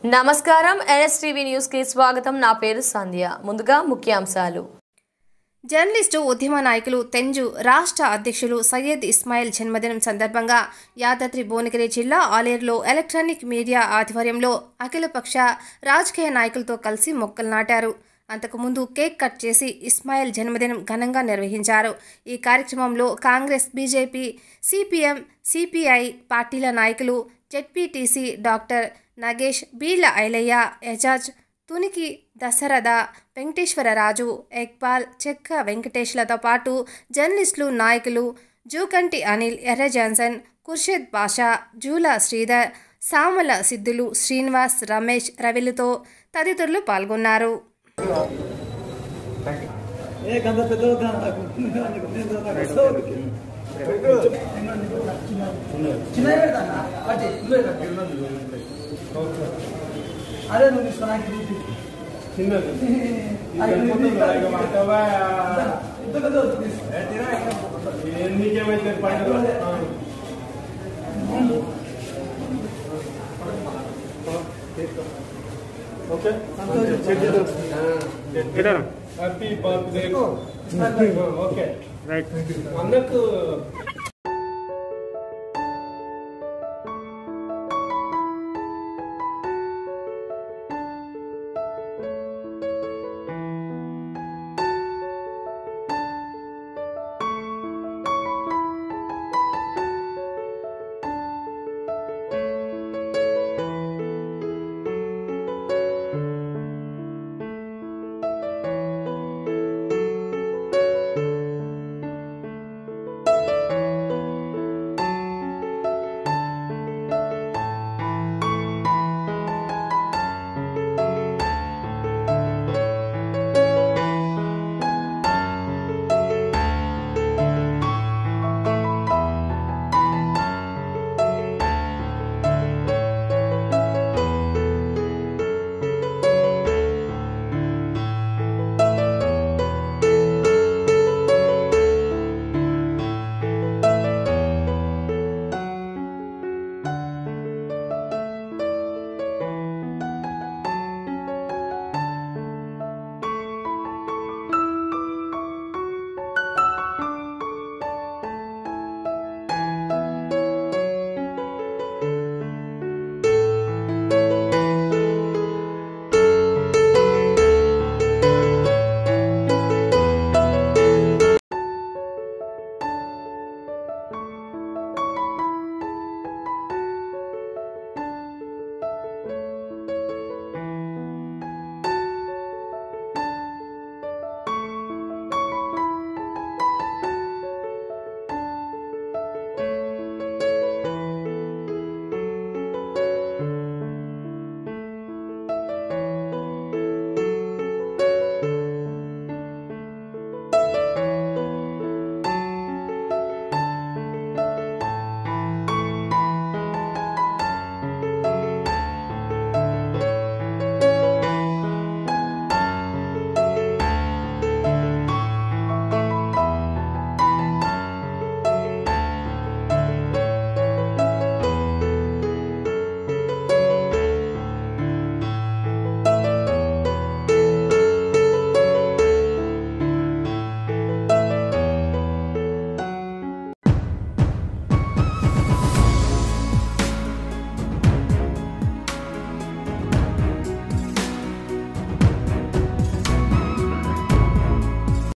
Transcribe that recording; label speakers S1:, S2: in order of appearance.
S1: నమస్కారం NSTV news కి స్వాగతం నా పేరు సంధ్య ముందుగా ముఖ్యాంశాలు
S2: జర్నలిస్టు ఉద్యమ నాయకులు తెంజు రాష్ట్ర అధ్యక్షులు సయ్యద్ ఇస్మాయిల్ జన్మదినం సందర్భంగా యాదాద్రి భువనగిరి జిల్లా ఆలేరులో ఎలక్ట్రానిక్ మీడియా ఆధ్వర్యంలో అఖిలపక్ష రాజకీయ నాయకులతో కలిసి మొక్కలు నాటారు అంతకుముందు కేక్ కట్ చేసి ఇస్మాయిల్ జన్మదినం ఘనంగా నిర్వహించారు ఈ కార్యక్రమంలో కాంగ్రెస్ బీజేపీ సిపిఎం సిపిఐ పార్టీల నాయకులు జెడ్పీటీసీ డాక్టర్ నగేష్ బీళ్ల ఐలయ్య ఎజాజ్ తునికి దశరథ వెంకటేశ్వరరాజు ఎక్బాల్ చెక్క వెంకటేష్లతో పాటు జర్నలిస్టులు నాయకులు జూకంటి అనిల్ ఎర్ర జాన్సన్ ఖుర్షద్ బాషా జూలా శ్రీధర్ సామల సిద్ధులు శ్రీనివాస్ రమేష్ రవిలతో తదితరులు పాల్గొన్నారు
S3: ఏ గంట పెద్ద వద్దా నాకు నేను నాకు చిన్న పెడతానా అదే ఇవే అదే నువ్వు తీసుకో నాకు ఇది. అది ఇది. ఇంత పెద్ద వద్దు తీసుకో.
S4: హ్యాపీ బర్త్డే ఓకే రైట్ అన్నకు